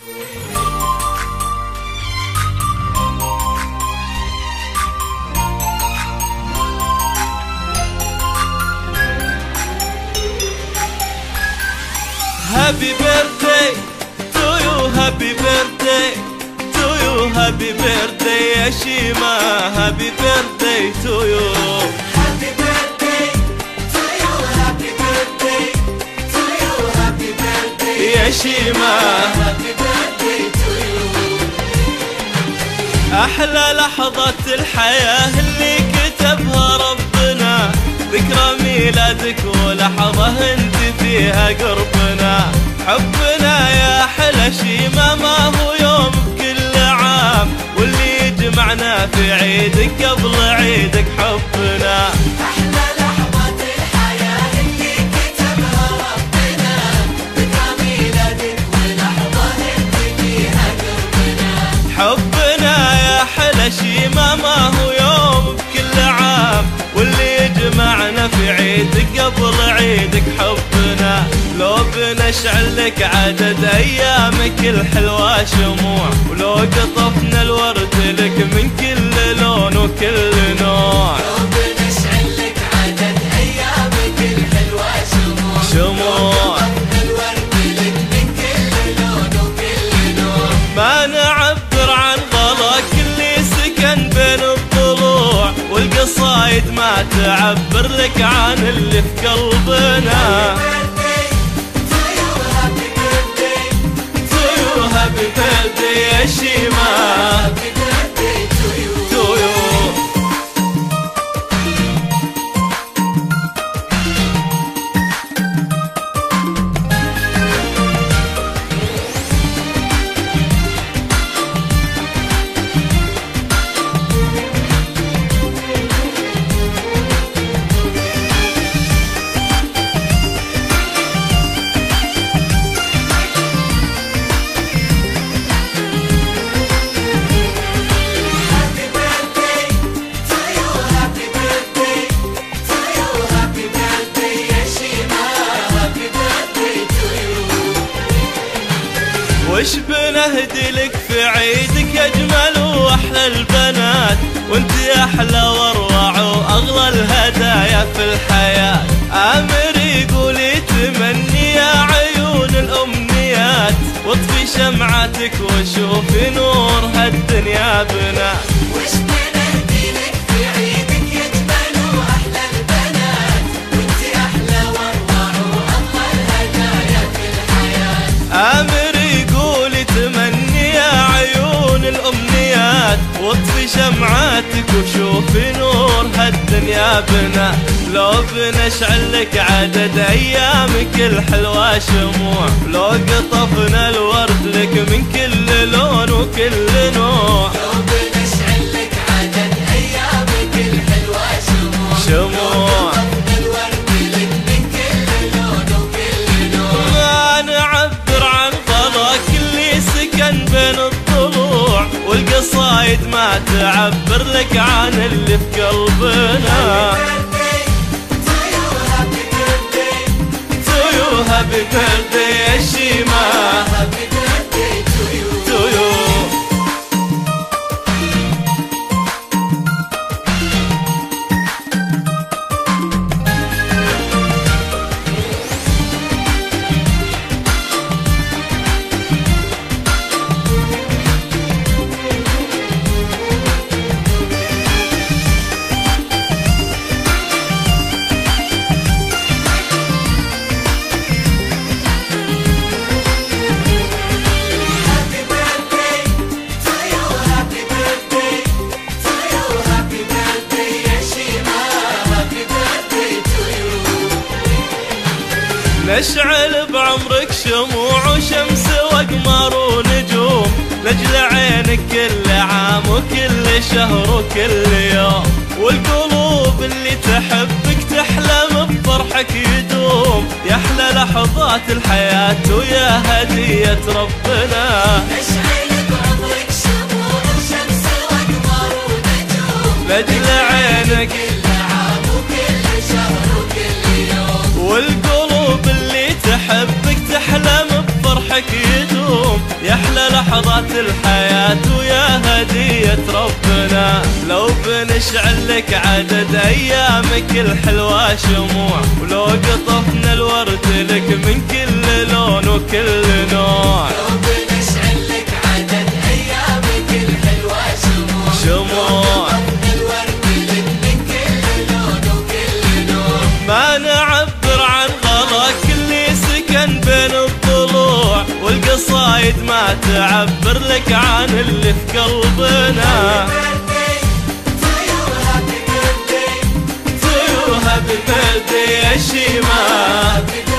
Happy birthday to you, happy birthday to you, happy birthday يا شيما happy birthday to you Happy birthday to you, happy birthday to you, happy birthday, يا شيما happy birthday to you. أحلى لحظة الحياة اللي كتبها ربنا ذكرى ميلادك ولحظة انت فيها قربنا حبنا يا أحلى شيما ما هو يوم بكل عام واللي يجمعنا في عيدك قبل عيدك حبنا أحلى لحظات الحياة اللي كتبها ربنا ذكرى ميلادك ولحظة انت فيها قربنا حبنا يا حلا شيما ما هو يوم بكل عام واللي يجمعنا في عيدك قبل عيدك حبنا لو بنشعل لك عدد ايامك الحلوة شموع ولو قطفنا الورد لك من كل لون وكل نوع لو بنشعل لك عدد أيامك الحلوة شموع شموع الورد لك من كل لون وكل نوع ما نعبر عن غلاك اللي سكن بين الضلوع والقصايد ما تعبر لك عن اللي في قلبنا To you, happy birthday يا شيما To you وش بنهدي لك في عيدك يا اجمل واحلى البنات وانت احلى واروع واغلى الهدايا في الحياه امر يقول يتمني يا عيون الامنيات واطفي شمعتك وشوفي نور هالدنيا بنات وش بنهدي لك في عيدك يجمل واحلى البنات وانت احلى واروع واغلى الهدايا في الحياه امر يقول تمني يا عيون الامنيات واطفي شمعاتك وشوفي نور هالدنيا بنا لو بنشعل لك عدد ايامك الحلوة شموع لو قطفنا الورد لك من كل لون وكل نوع لو بنشعل لك عدد ايامك الحلوه شموع شموع الورد لك من كل لون وكل نوع ما نعبر عن غلاك اللي سكن بين الضلوع والقصايد ما تعبر لك عن اللي في قلبنا To you, happy birthday يا شيما To you نشعل بعمرك شموع وشمس واقمار ونجوم نجل عينك كل عام وكل شهر وكل يوم والقلوب اللي تحبك تحلم بفرحك يدوم يا احلى لحظات الحياة ويا هدية ربنا نجل عينك والقلوب اللي تحبك تحلم بفرحك يدوم يا احلى لحظات الحياة ويا هدية ربنا لو بنشعل لك عدد أيامك الحلوة شموع ولو قطفنا الورد لك من كل لون وكل نوع لو بنشعل لك عدد أيامك الحلوة شموع شموع الورد لك من كل لون وكل نوع ما نعبر عن غلاك اللي سكن بين الضلوع والقصايد ما تعبر لك عن اللي في قلبنا birthday to you, happy birthday تو هابي بيرثدي يا شيماء happy